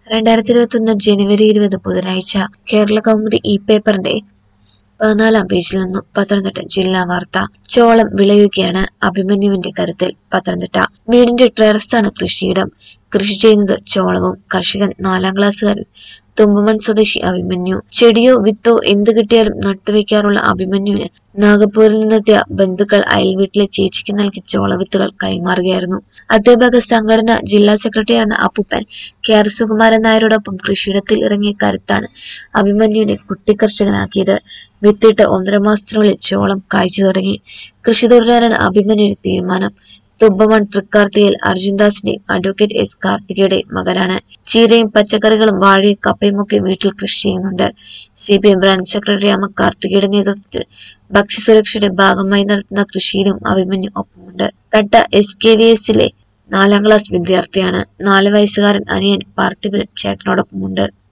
രണ്ടായിരത്തി ഇരുപത്തി ഒന്ന് ജനുവരി ഇരുപത് ബുധനാഴ്ച കേരള കൗമുദി ഇ പേപ്പറിന്റെ പതിനാലാം പേജിൽ നിന്നും പത്തനംതിട്ട ജില്ലാ വാർത്ത ചോളം വിളയുകയാണ് അഭിമന്യുവിന്റെ കരുത്തിൽ പത്തനംതിട്ട വീടിന്റെ ടെറസാണ് കൃഷിയിടം കൃഷി ചെയ്യുന്നത് ചോളവും കർഷകൻ നാലാം ക്ലാസ്സുകാരൻ തുമ്പമൺ സ്വദേശി അഭിമന്യു ചെടിയോ വിത്തോ എന്ത് കിട്ടിയാലും നട്ടുവെക്കാറുള്ള അഭിമന്യുവിന് നാഗപ്പൂരിൽ നിന്നെത്തിയ ബന്ധുക്കൾ അയൽവീട്ടിലെ ചേച്ചിക്ക് നൽകി ചോളവിത്തുകൾ കൈമാറുകയായിരുന്നു അധ്യാപക സംഘടന ജില്ലാ സെക്രട്ടറിയായിരുന്ന അപ്പുപ്പൻ കെ ആർ സുകുമാരൻ നായരോടൊപ്പം കൃഷിയിടത്തിൽ ഇറങ്ങിയ കരുത്താണ് അഭിമന്യുവിനെ കുട്ടിക്കർഷകനാക്കിയത് വിത്തിട്ട് ഒന്നര മാസത്തിനുള്ളിൽ ചോളം കായ്ച്ചു തുടങ്ങി കൃഷി തുടരാനാണ് അഭിമന്യുവിന്റെ തീരുമാനം തുമ്പമൺ തൃക്കാർത്തിയിൽ അർജുൻദാസിന്റെയും അഡ്വക്കേറ്റ് എസ് കാർത്തികയുടെ മകനാണ് ചീരയും പച്ചക്കറികളും വാഴയും കപ്പയും ഒക്കെ വീട്ടിൽ കൃഷി ചെയ്യുന്നുണ്ട് C P M branch secretary അമ്മ കാർത്തികയുടെ നേതൃത്വത്തിൽ ഭക്ഷ്യസുരക്ഷയുടെ ഭാഗമായി നടത്തുന്ന കൃഷിയിലും അഭിമന്യു ഒപ്പമുണ്ട് തട്ട എസ് കെ വി എസിലെ നാലാം ക്ലാസ് വിദ്യാർത്ഥിയാണ് നാല് വയസ്സുകാരൻ അനിയൻ പാർത്ഥിപനും ചേട്ടനോടൊപ്പമുണ്ട്